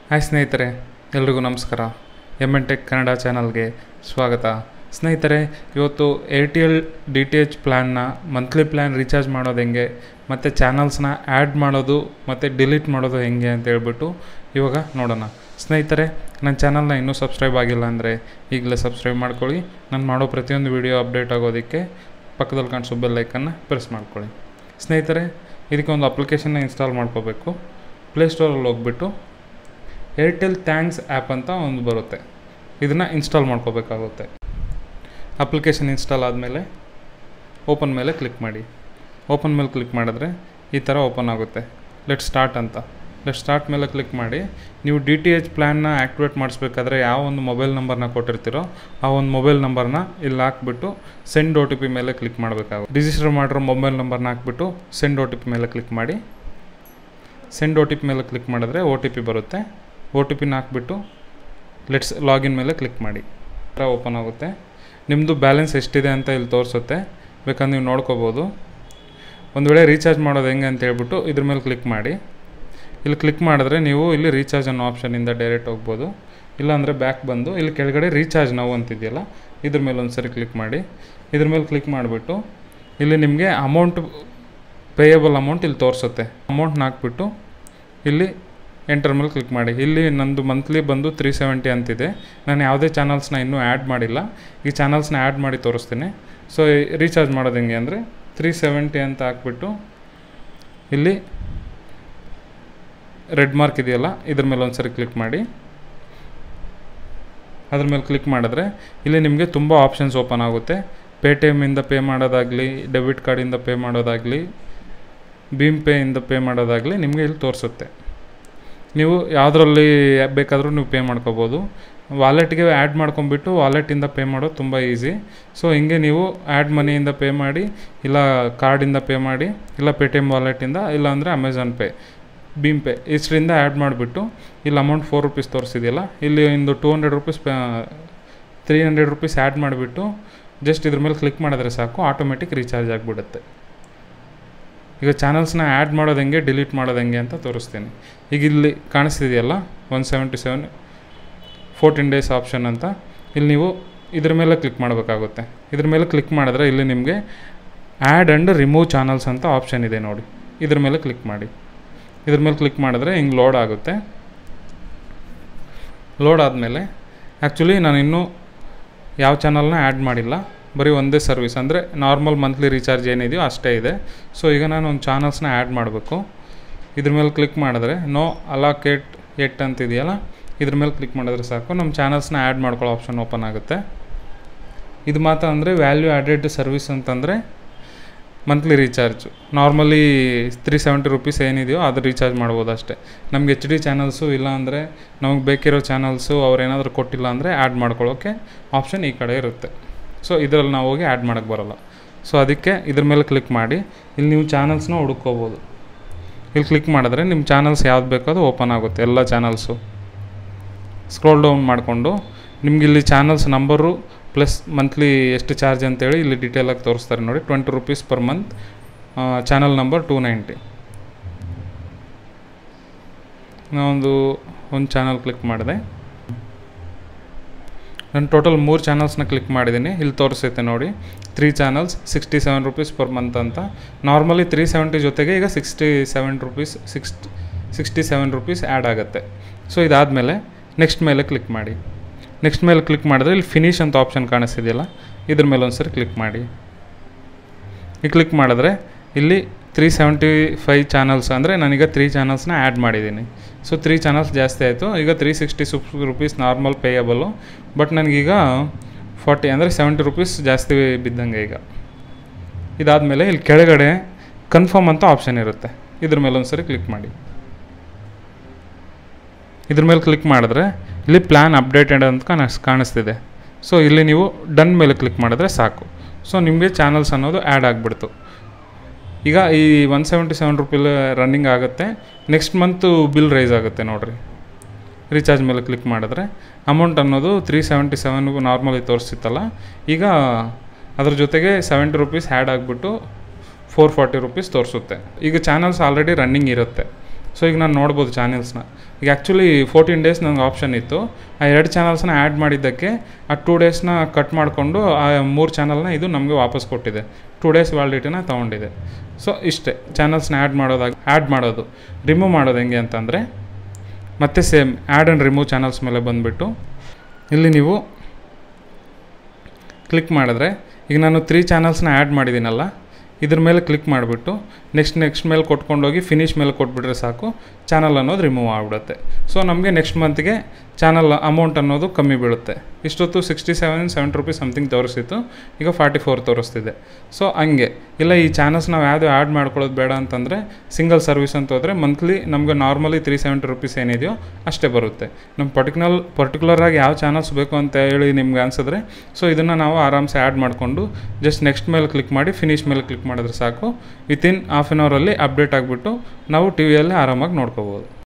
hi ಸ್ನೇಹಿತರೆ ಎಲ್ರಿಗೂ ನಮಸ್ಕಾರ ಎಮ್ ಎನ್ ಟೆಕ್ ಕನ್ನಡ ಚಾನಲ್ಗೆ ಸ್ವಾಗತ ಸ್ನೇಹಿತರೆ ಇವತ್ತು ಏರ್ಟಿಎಲ್ ಡಿ ಟಿ ಎಚ್ ಪ್ಲ್ಯಾನ್ನ ಮಂತ್ಲಿ ಪ್ಲ್ಯಾನ್ ರೀಚಾರ್ಜ್ ಮಾಡೋದು ಹೆಂಗೆ ಮತ್ತು ಚಾನಲ್ಸ್ನ ಆ್ಯಡ್ ಮಾಡೋದು ಮತ್ತು ಡಿಲೀಟ್ ಮಾಡೋದು ಹೆಂಗೆ ಅಂತ ಹೇಳ್ಬಿಟ್ಟು ಇವಾಗ ನೋಡೋಣ ಸ್ನೇಹಿತರೆ ನನ್ನ ಚಾನಲ್ನ ಇನ್ನೂ ಸಬ್ಸ್ಕ್ರೈಬ್ ಆಗಿಲ್ಲ ಅಂದರೆ ಈಗಲೇ ಸಬ್ಸ್ಕ್ರೈಬ್ ಮಾಡ್ಕೊಳ್ಳಿ ನಾನು ಮಾಡೋ ಪ್ರತಿಯೊಂದು ವಿಡಿಯೋ ಅಪ್ಡೇಟ್ ಆಗೋದಕ್ಕೆ ಪಕ್ಕದಲ್ಲಿ ಕಾಣಿಸೋ ಬೆಲ್ ಐಕನ್ನ ಪ್ರೆಸ್ ಮಾಡ್ಕೊಳ್ಳಿ ಸ್ನೇಹಿತರೆ ಇದಕ್ಕೆ ಒಂದು ಅಪ್ಲಿಕೇಶನ್ನ ಇನ್ಸ್ಟಾಲ್ ಮಾಡ್ಕೋಬೇಕು ಪ್ಲೇಸ್ಟೋರಲ್ಲಿ ಹೋಗ್ಬಿಟ್ಟು ಏರ್ಟೆಲ್ ಥ್ಯಾಂಕ್ಸ್ ಆ್ಯಪ್ ಅಂತ ಒಂದು ಬರುತ್ತೆ ಇದನ್ನು ಇನ್ಸ್ಟಾಲ್ ಮಾಡ್ಕೋಬೇಕಾಗುತ್ತೆ ಅಪ್ಲಿಕೇಶನ್ ಇನ್ಸ್ಟಾಲ್ ಆದಮೇಲೆ ಓಪನ್ ಮೇಲೆ ಕ್ಲಿಕ್ ಮಾಡಿ ಓಪನ್ ಮೇಲೆ ಕ್ಲಿಕ್ ಮಾಡಿದ್ರೆ ಈ ಥರ ಓಪನ್ ಆಗುತ್ತೆ ಲೆಟ್ ಸ್ಟಾರ್ಟ್ ಅಂತ ಲೆಟ್ ಸ್ಟಾರ್ಟ್ ಮೇಲೆ ಕ್ಲಿಕ್ ಮಾಡಿ ನೀವು ಡಿ ಟಿ ಎಚ್ ಪ್ಲ್ಯಾನ್ನ ಆ್ಯಕ್ಟಿವೇಟ್ ಮಾಡಿಸ್ಬೇಕಾದ್ರೆ ಯಾವ ಒಂದು ಮೊಬೈಲ್ ನಂಬರ್ನ ಕೊಟ್ಟಿರ್ತೀರೋ ಆ ಒಂದು ಮೊಬೈಲ್ ನಂಬರ್ನ ಇಲ್ಲಿ ಹಾಕ್ಬಿಟ್ಟು ಸೆಂಡ್ ಒ ಟಿ ಪಿ ಮೇಲೆ ಕ್ಲಿಕ್ ಮಾಡಬೇಕಾಗುತ್ತೆ ರಿಜಿಸ್ಟರ್ ಮಾಡಿರೋ ಮೊಬೈಲ್ ನಂಬರ್ನ ಹಾಕ್ಬಿಟ್ಟು ಸೆಂಡ್ ಒ ಟಿ ಪಿ ಮೇಲೆ ಕ್ಲಿಕ್ ಮಾಡಿ ಸೆಂಡ್ ಒ ಟಿ ಪಿ ಮೇಲೆ ಕ್ಲಿಕ್ ಮಾಡಿದ್ರೆ ಒ ಟಿ ಪಿ ಬರುತ್ತೆ ಒ ಟಿ ಪಿನ ಹಾಕ್ಬಿಟ್ಟು ಲೆಟ್ಸ್ ಲಾಗಿನ್ ಮೇಲೆ ಕ್ಲಿಕ್ ಮಾಡಿ ಥರ ಓಪನ್ ಆಗುತ್ತೆ ನಿಮ್ಮದು ಬ್ಯಾಲೆನ್ಸ್ ಎಷ್ಟಿದೆ ಅಂತ ಇಲ್ಲಿ ತೋರಿಸುತ್ತೆ ಬೇಕಾದ್ರೆ ನೀವು ನೋಡ್ಕೋಬೋದು ಒಂದು ವೇಳೆ ರೀಚಾರ್ಜ್ ಮಾಡೋದು ಹೆಂಗೆ ಅಂತ ಹೇಳ್ಬಿಟ್ಟು ಇದ್ರ ಮೇಲೆ ಕ್ಲಿಕ್ ಮಾಡಿ ಇಲ್ಲಿ ಕ್ಲಿಕ್ ಮಾಡಿದ್ರೆ ನೀವು ಇಲ್ಲಿ ರೀಚಾರ್ಜ್ ಅನ್ನೋ ಆಪ್ಷನಿಂದ ಡೈರೆಕ್ಟ್ ಹೋಗ್ಬೋದು ಇಲ್ಲಾಂದರೆ ಬ್ಯಾಕ್ ಬಂದು ಇಲ್ಲಿ ಕೆಳಗಡೆ ರೀಚಾರ್ಜ್ ನಾವು ಅಂತಿದೆಯಲ್ಲ ಇದ್ರ ಮೇಲೆ ಒಂದು ಸರಿ ಕ್ಲಿಕ್ ಮಾಡಿ ಇದ್ರ ಮೇಲೆ ಕ್ಲಿಕ್ ಮಾಡಿಬಿಟ್ಟು ಇಲ್ಲಿ ನಿಮಗೆ ಅಮೌಂಟ್ ಪೇಯಬಲ್ ಅಮೌಂಟ್ ಇಲ್ಲಿ ತೋರಿಸುತ್ತೆ ಅಮೌಂಟ್ನ ಹಾಕ್ಬಿಟ್ಟು ಇಲ್ಲಿ ಎಂಟರ್ ಮೇಲೆ ಕ್ಲಿಕ್ ಮಾಡಿ ಇಲ್ಲಿ ನಂದು ಮಂತ್ಲಿ ಬಂದು ತ್ರೀ ಸೆವೆಂಟಿ ಅಂತಿದೆ ನಾನು ಯಾವುದೇ ಚಾನಲ್ಸ್ನ ಇನ್ನೂ ಆ್ಯಡ್ ಮಾಡಿಲ್ಲ ಈ ಚಾನಲ್ಸ್ನ ಆ್ಯಡ್ ಮಾಡಿ ತೋರಿಸ್ತೀನಿ ಸೊ ರೀಚಾರ್ಜ್ ಮಾಡೋದು ಹೆಂಗೆ ಅಂದರೆ ತ್ರೀ ಸೆವೆಂಟಿ ಅಂತ ಹಾಕ್ಬಿಟ್ಟು ಇಲ್ಲಿ ರೆಡ್ ಮಾರ್ಕ್ ಇದೆಯಲ್ಲ ಇದ್ರ ಮೇಲೆ ಒಂದು ಸರಿ ಕ್ಲಿಕ್ ಮಾಡಿ ಅದ್ರ ಮೇಲೆ ಕ್ಲಿಕ್ ಮಾಡಿದ್ರೆ ಇಲ್ಲಿ ನಿಮಗೆ ತುಂಬ ಆಪ್ಷನ್ಸ್ ಓಪನ್ ಆಗುತ್ತೆ ಪೇಟಿಎಮ್ಮಿಂದ ಪೇ ಮಾಡೋದಾಗಲಿ ಡೆಬಿಟ್ ಕಾರ್ಡಿಂದ ಪೇ ಮಾಡೋದಾಗಲಿ ಭೀಮ್ ಪೇಯಿಂದ ಪೇ ಮಾಡೋದಾಗಲಿ ನಿಮಗೆ ಇಲ್ಲಿ ತೋರಿಸುತ್ತೆ ನೀವು ಯಾವುದರಲ್ಲಿ ಬೇಕಾದರೂ ನೀವು ಪೇ ಮಾಡ್ಕೋಬೋದು ವಾಲೆಟ್ಗೆ ಆ್ಯಡ್ ಮಾಡ್ಕೊಂಬಿಟ್ಟು ವಾಲೆಟಿಂದ ಪೇ ಮಾಡೋದು ತುಂಬ ಈಸಿ ಸೊ ಹಿಂಗೆ ನೀವು ಆ್ಯಡ್ ಮನಿಯಿಂದ ಪೇ ಮಾಡಿ ಇಲ್ಲ ಕಾರ್ಡಿಂದ ಪೇ ಮಾಡಿ ಇಲ್ಲ ಪೇ ಟಿ ಎಮ್ ವಾಲೆಟಿಂದ ಇಲ್ಲ ಅಂದರೆ ಅಮೆಝಾನ್ ಪೇ ಭೀಮ್ ಪೇ ಇಷ್ಟರಿಂದ ಆ್ಯಡ್ ಮಾಡಿಬಿಟ್ಟು ಇಲ್ಲಿ ಅಮೌಂಟ್ ಫೋರ್ ರುಪೀಸ್ ತೋರಿಸಿದೆಯಲ್ಲ ಇಲ್ಲಿ ಒಂದು two hundred rupees three hundred rupees add ಮಾಡಿಬಿಟ್ಟು ಜಸ್ಟ್ ಇದ್ರ ಮೇಲೆ ಕ್ಲಿಕ್ ಮಾಡಿದ್ರೆ ಸಾಕು ಆಟೋಮೆಟಿಕ್ ರೀಚಾರ್ಜ್ ಆಗಿಬಿಡುತ್ತೆ ಈಗ ಚಾನಲ್ಸ್ನ ಆ್ಯಡ್ ಮಾಡೋದು ಹೆಂಗೆ ಡಿಲೀಟ್ ಮಾಡೋದು ಹೆಂಗೆ ಅಂತ ತೋರಿಸ್ತೀನಿ ಈಗ ಇಲ್ಲಿ ಕಾಣಿಸ್ತಿದೆಯಲ್ಲ one seventy seven fourteen days option ಅಂತ ಇಲ್ಲಿ ನೀವು ಇದ್ರ ಮೇಲೆ ಕ್ಲಿಕ್ ಮಾಡಬೇಕಾಗುತ್ತೆ ಇದ್ರ ಮೇಲೆ ಕ್ಲಿಕ್ ಮಾಡಿದ್ರೆ ಇಲ್ಲಿ ನಿಮಗೆ ಆ್ಯಡ್ ಆ್ಯಂಡ್ ರಿಮೂವ್ ಚಾನಲ್ಸ್ ಅಂತ ಆಪ್ಷನ್ ಇದೆ ನೋಡಿ ಇದ್ರ ಮೇಲೆ ಕ್ಲಿಕ್ ಮಾಡಿ ಇದ್ರ ಮೇಲೆ ಕ್ಲಿಕ್ ಮಾಡಿದ್ರೆ ಹಿಂಗೆ ಲೋಡ್ ಆಗುತ್ತೆ ಲೋಡ್ ಆದಮೇಲೆ ಆ್ಯಕ್ಚುಲಿ ನಾನು ಇನ್ನೂ ಯಾವ ಚಾನಲ್ನ ಆ್ಯಡ್ ಮಾಡಿಲ್ಲ ಬರೀ ಒಂದೇ ಸರ್ವಿಸ್ ಅಂದರೆ ನಾರ್ಮಲ್ ಮಂತ್ಲಿ ರೀಚಾರ್ಜ್ ಏನಿದೆಯೋ ಅಷ್ಟೇ ಇದೆ ಸೊ ಈಗ ನಾನು ಒಂದು ಚಾನಲ್ಸ್ನ ಆ್ಯಡ್ ಮಾಡಬೇಕು ಇದ್ರ ಮೇಲೆ ಕ್ಲಿಕ್ ಮಾಡಿದ್ರೆ ನೋ ಅಲಾಕೇಟ್ ಎಟ್ ಅಂತಿದೆಯಲ್ಲ ಇದ್ರ ಮೇಲೆ ಕ್ಲಿಕ್ ಮಾಡಿದ್ರೆ ಸಾಕು ನಮ್ಮ ಚಾನಲ್ಸ್ನ ಆ್ಯಡ್ ಮಾಡ್ಕೊಳ್ಳೋ ಆಪ್ಷನ್ ಓಪನ್ ಆಗುತ್ತೆ ಇದು ಮಾತ್ರ ಅಂದರೆ ವ್ಯಾಲ್ಯೂ ಆ್ಯಡೆಡ್ ಸರ್ವಿಸ್ ಅಂತಂದರೆ monthly recharge normally three seventy rupees ಏನಿದೆಯೋ ಅದು ರೀಚಾರ್ಜ್ ಮಾಡ್ಬೋದು ಅಷ್ಟೇ ನಮ್ಗೆ ಎಚ್ ಡಿ ಚಾನಲ್ಸು ಇಲ್ಲ ಅಂದರೆ ನಮಗೆ ಬೇಕಿರೋ ಚಾನಲ್ಸು ಅವ್ರು ಏನಾದರೂ ಕೊಟ್ಟಿಲ್ಲ ಅಂದರೆ ಆ್ಯಡ್ ಮಾಡ್ಕೊಳ್ಳೋಕ್ಕೆ ಆಪ್ಷನ್ ಈ ಕಡೆ ಇರುತ್ತೆ ಸೊ ಇದರಲ್ಲಿ ನಾವು ಹೋಗಿ ಆ್ಯಡ್ ಮಾಡೋಕ್ಕೆ ಬರೋಲ್ಲ ಸೊ ಅದಕ್ಕೆ ಇದ್ರ ಮೇಲೆ ಕ್ಲಿಕ್ ಮಾಡಿ ಇಲ್ಲಿ ನೀವು ಚಾನಲ್ಸ್ನ ಹುಡ್ಕೋಬೋದು ಇಲ್ಲಿ ಕ್ಲಿಕ್ ಮಾಡಿದ್ರೆ ನಿಮ್ಮ ಚಾನಲ್ಸ್ ಯಾವ್ದು ಬೇಕೋ ಅದು ಓಪನ್ ಆಗುತ್ತೆ ಎಲ್ಲ ಚಾನಲ್ಸು ಸ್ಕ್ರೋಲ್ ಡೌನ್ ಮಾಡಿಕೊಂಡು ನಿಮ್ಗೆ ಇಲ್ಲಿ ಚಾನಲ್ಸ್ ನಂಬರು ಪ್ಲಸ್ ಮಂತ್ಲಿ ಎಷ್ಟು ಚಾರ್ಜ್ ಅಂತೇಳಿ ಇಲ್ಲಿ ಡೀಟೇಲಾಗಿ ತೋರಿಸ್ತಾರೆ ನೋಡಿ twenty rupees per month channel number two ninety ನಾವೊಂದು ಒಂದು ಚಾನಲ್ ಕ್ಲಿಕ್ ಮಾಡಿದೆ ನಾನು ಟೋಟಲ್ ಮೂರು ಚಾನಲ್ಸ್ನ ಕ್ಲಿಕ್ ಮಾಡಿದ್ದೀನಿ ಇಲ್ಲಿ ತೋರಿಸೈತೆ ನೋಡಿ three channels sixty seven rupees per month ಅಂತ ನಾರ್ಮಲಿ ತ್ರೀ ಸೆವೆಂಟಿ ಜೊತೆಗೆ ಈಗ sixty seven rupees six sixty seven rupees add ಆಗುತ್ತೆ ಸೊ ಇದಾದಮೇಲೆ ನೆಕ್ಸ್ಟ್ ಮೇಲೆ ಕ್ಲಿಕ್ ಮಾಡಿ ನೆಕ್ಸ್ಟ್ ಮೇಲೆ ಕ್ಲಿಕ್ ಮಾಡಿದ್ರೆ ಇಲ್ಲಿ ಫಿನಿಶ್ ಅಂತ ಆಪ್ಷನ್ ಕಾಣಿಸ್ತಿದೆಯಲ್ಲ ಇದ್ರ ಮೇಲೆ ಒಂದ್ಸರಿ ಕ್ಲಿಕ್ ಮಾಡಿ ಈ ಕ್ಲಿಕ್ ಮಾಡಿದ್ರೆ ಇಲ್ಲಿ ತ್ರೀ ಸೆವೆಂಟಿ ಫೈವ್ ಚಾನಲ್ಸ್ ಅಂದರೆ ನಾನೀಗ ತ್ರೀ ಚಾನಲ್ಸ್ನ ಆ್ಯಡ್ ಮಾಡಿದ್ದೀನಿ ಸೊ ತ್ರೀ ಚಾನಲ್ಸ್ ಜಾಸ್ತಿ ಆಯಿತು ಈಗ three sixty six rupees normal ಪೇಯಬಲ್ಲು ಬಟ್ ನನಗೀಗ ಫಾರ್ಟಿ ಅಂದರೆ ಸೆವೆಂಟಿ ರುಪೀಸ್ ಜಾಸ್ತಿ ಬಿದ್ದಂಗೆ ಈಗ ಇದಾದಮೇಲೆ ಇಲ್ಲಿ ಕೆಳಗಡೆ ಕನ್ಫರ್ಮ್ ಅಂತ ಆಪ್ಷನ್ ಇರುತ್ತೆ ಇದ್ರ ಮೇಲೆ ಒಂದ್ಸರಿ ಕ್ಲಿಕ್ ಮಾಡಿ ಇದ್ರ ಮೇಲೆ ಕ್ಲಿಕ್ ಮಾಡಿದ್ರೆ ಇಲ್ಲಿ ಪ್ಲ್ಯಾನ್ ಅಪ್ಡೇಟೆಡ್ ಅಂತ ಕಾಣಿಸ್ ಕಾಣಿಸ್ತಿದೆ ಸೊ ಇಲ್ಲಿ ನೀವು ಡನ್ ಮೇಲೆ ಕ್ಲಿಕ್ ಮಾಡಿದ್ರೆ ಸಾಕು ಸೊ ನಿಮಗೆ ಚಾನಲ್ಸ್ ಅನ್ನೋದು ಆ್ಯಡ್ ಆಗಿಬಿಡ್ತು ಈಗ ಈ ಒನ್ ಸೆವೆಂಟಿ ಸೆವೆನ್ ರುಪೀಲ್ ರನ್ನಿಂಗ್ ಆಗುತ್ತೆ ನೆಕ್ಸ್ಟ್ ಮಂತು ಬಿಲ್ ರೈಸ್ ಆಗುತ್ತೆ ನೋಡಿರಿ ರೀಚಾರ್ಜ್ ಮೇಲೆ ಕ್ಲಿಕ್ ಮಾಡಿದ್ರೆ ಅಮೌಂಟ್ ಅನ್ನೋದು ತ್ರೀ ಸೆವೆಂಟಿ ಸೆವೆನ್ಗೂ ನಾರ್ಮಲಿ ತೋರಿಸ್ತಿತ್ತಲ್ಲ ಈಗ ಅದ್ರ ಜೊತೆಗೆ ಸೆವೆಂಟಿ ರುಪೀಸ್ ಆ್ಯಡ್ ಆಗಿಬಿಟ್ಟು ಫೋರ್ ಫಾರ್ಟಿ ರುಪೀಸ್ ತೋರಿಸುತ್ತೆ ಈಗ ಚಾನಲ್ಸ್ ಆಲ್ರೆಡಿ ರನ್ನಿಂಗ್ ಇರುತ್ತೆ ಸೊ ಈಗ ನಾನು ನೋಡ್ಬೋದು ಚಾನೆಲ್ಸ್ನ ಈಗ ಆ್ಯಕ್ಚುಲಿ ಫೋರ್ಟೀನ್ ಡೇಸ್ ನನಗೆ ಆಪ್ಷನ್ ಇತ್ತು ಆ ಎರಡು ಚಾನಲ್ಸ್ನ ಆ್ಯಡ್ ಮಾಡಿದ್ದಕ್ಕೆ ಆ ಟೂ ಡೇಸ್ನ ಕಟ್ ಮಾಡಿಕೊಂಡು ಆ ಮೂರು ಚಾನಲ್ನ ಇದು ನಮಗೆ ವಾಪಸ್ ಕೊಟ್ಟಿದೆ ಟೂ ಡೇಸ್ ವ್ಯಾಲಿಡಿಟಿನ ತೊಗೊಂಡಿದೆ ಸೊ ಇಷ್ಟೇ ಚಾನಲ್ಸ್ನ ಆ್ಯಡ್ ಮಾಡೋದಾಗ ಆ್ಯಡ್ ಮಾಡೋದು ರಿಮೂವ್ ಮಾಡೋದು ಹೆಂಗೆ ಅಂತಂದರೆ ಮತ್ತೆ same add and remove channels ಮೇಲೆ ಬಂದುಬಿಟ್ಟು ಇಲ್ಲಿ ನೀವು ಕ್ಲಿಕ್ ಮಾಡಿದ್ರೆ ಈಗ ನಾನು ತ್ರೀ ಚಾನಲ್ಸ್ನ ಆ್ಯಡ್ ಮಾಡಿದ್ದೀನಲ್ಲ ಇದ್ರ ಮೇಲೆ ಕ್ಲಿಕ್ ಮಾಡಿಬಿಟ್ಟು ನೆಕ್ಸ್ಟ್ ನೆಕ್ಸ್ಟ್ ಮೇಲೆ ಕೊಟ್ಕೊಂಡೋಗಿ ಫಿನಿಶ್ ಮೇಲೆ ಕೊಟ್ಬಿಟ್ರೆ ಸಾಕು ಚಾನಲ್ ಅನ್ನೋದು ರಿಮೂವ್ ಆಗಿಬಿಡುತ್ತೆ ಸೊ ನಮಗೆ ನೆಕ್ಸ್ಟ್ ಮಂತ್ಗೆ ಚಾನಲ್ ಅಮೌಂಟ್ ಅನ್ನೋದು ಕಮ್ಮಿ ಬೀಳುತ್ತೆ ಇಷ್ಟೊತ್ತು sixty seven seventy rupees something ತೋರಿಸ್ತಿತ್ತು ಈಗ ಫಾರ್ಟಿ ಫೋರ್ ತೋರಿಸ್ತಿದೆ ಸೊ ಹಂಗೆ ಇಲ್ಲ ಈ ಚಾನಲ್ಸ್ ನಾವು ಯಾವುದು ಆ್ಯಡ್ ಮಾಡ್ಕೊಳ್ಳೋದು ಬೇಡ ಅಂತಂದರೆ ಸಿಂಗಲ್ ಸರ್ವಿಸ್ ಅಂತ ಹೋದರೆ ಮಂತ್ಲಿ ನಮಗೆ ನಾರ್ಮಲಿ ತ್ರೀ ಸೆವೆಂಟಿ ರುಪೀಸ್ ಏನಿದೆಯೋ ಅಷ್ಟೇ ಬರುತ್ತೆ ನಮ್ಮ ಪರ್ಟಿಕ್ಯುಲರ್ ಪರ್ಟಿಕ್ಯುಲರಾಗಿ ಯಾವ ಚಾನಲ್ಸ್ ಬೇಕು ಅಂತ ಹೇಳಿ ನಿಮ್ಗೆ ಅನಿಸಿದ್ರೆ ಸೊ ಇದನ್ನು ನಾವು ಆರಾಮ್ಸೆ ಆ್ಯಡ್ ಮಾಡಿಕೊಂಡು ಜಸ್ಟ್ ನೆಕ್ಸ್ಟ್ ಮೇಲೆ ಕ್ಲಿಕ್ ಮಾಡಿ ಫಿನಿಶ್ ಮೇಲೆ ಕ್ಲಿಕ್ ಮಾಡಿದ್ರೆ ಸಾಕು ವಿತಿನ್ ಹಾಫ್ ಆನ್ ಅವರಲ್ಲಿ ಅಪ್ಡೇಟ್ ಆಗಿಬಿಟ್ಟು ನಾವು ಟಿ ವಿಯಲ್ಲಿ ಆರಾಮಾಗಿ ನೋಡ್ಕೋಬೋದು